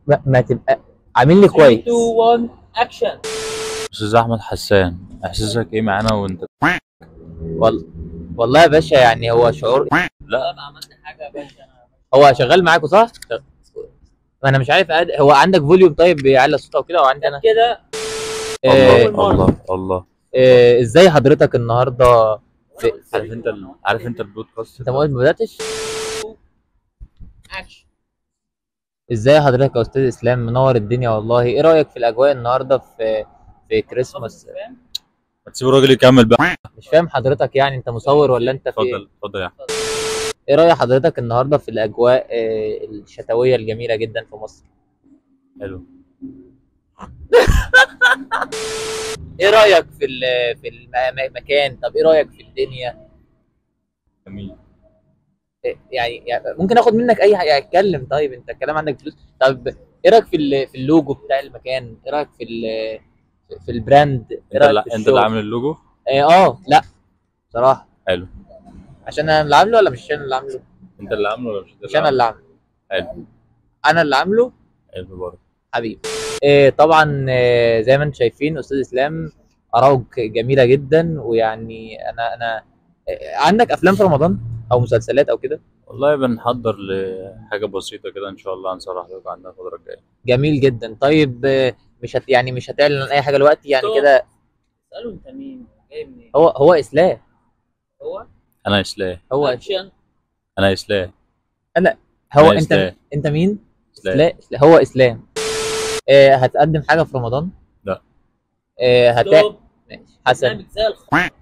ما, ما تبقى عامل لي 3 كويس 2 1 اكشن استاذ احمد حسان احساسك ايه معانا وانت وال... والله يا باشا يعني هو شعور لا ما عملت حاجه يا باشا هو شغال معاكوا صح؟ ما انا مش عارف أد... هو عندك فوليوم طيب بيعلى الصوت او كده او عندي انا كده آه الله الله الله آه ازاي حضرتك النهارده في... عارف انت ال... عارف انت البودكاست انت ما ما بداتش اكشن ازاي حضرتك يا استاذ اسلام منور الدنيا والله ايه رايك في الاجواء النهارده في في كريسماس ما تسيب الراجل يكمل بقى مش فاهم حضرتك يعني انت مصور ولا انت في إيه؟ اتفضل اتفضل يا احمد ايه راي حضرتك النهارده في الاجواء آه، الشتويه الجميله جدا في مصر حلو ايه رايك في ال- في الم- المكان طب ايه رايك في الدنيا جميل إيه يعني, يعني ممكن اخد منك اي حاجه اتكلم طيب انت الكلام عندك فلوس طب ايه رايك في ال- في اللوجو بتاع المكان ايه رايك في ال- في البراند ايه انت رايك اللي في انت اللي الشغل؟ عامل اللوجو إيه، اه لا بصراحه حلو عشان انا اللي عامله ولا مش انا اللي عامله انت اللي عامله ولا مش انت مش انا اللي عامله حلو انا اللي عامله حلو برضه حبيبي إيه طبعا إيه زي ما انتم شايفين استاذ اسلام اراءه ك- جميله جدا ويعني انا انا إيه عندك افلام في رمضان او مسلسلات او كده والله بنحضر لحاجه بسيطه كده ان شاء الله هنصرح لكم عنها الفتره الجايه جميل جدا طيب إيه مش هت يعني مش هتعلن عن اي حاجه دلوقتي يعني طب. كده اساله انت مين جاي منين هو هو اسلام هو انا اسلام هو اكشن انا اسلام هو أنا انت إسلام. انت مين اسلام لا هو اسلام إيه هتقدم حاجه في رمضان لا. إيه هت ستوب ماشي حسن برنامج زي الخ-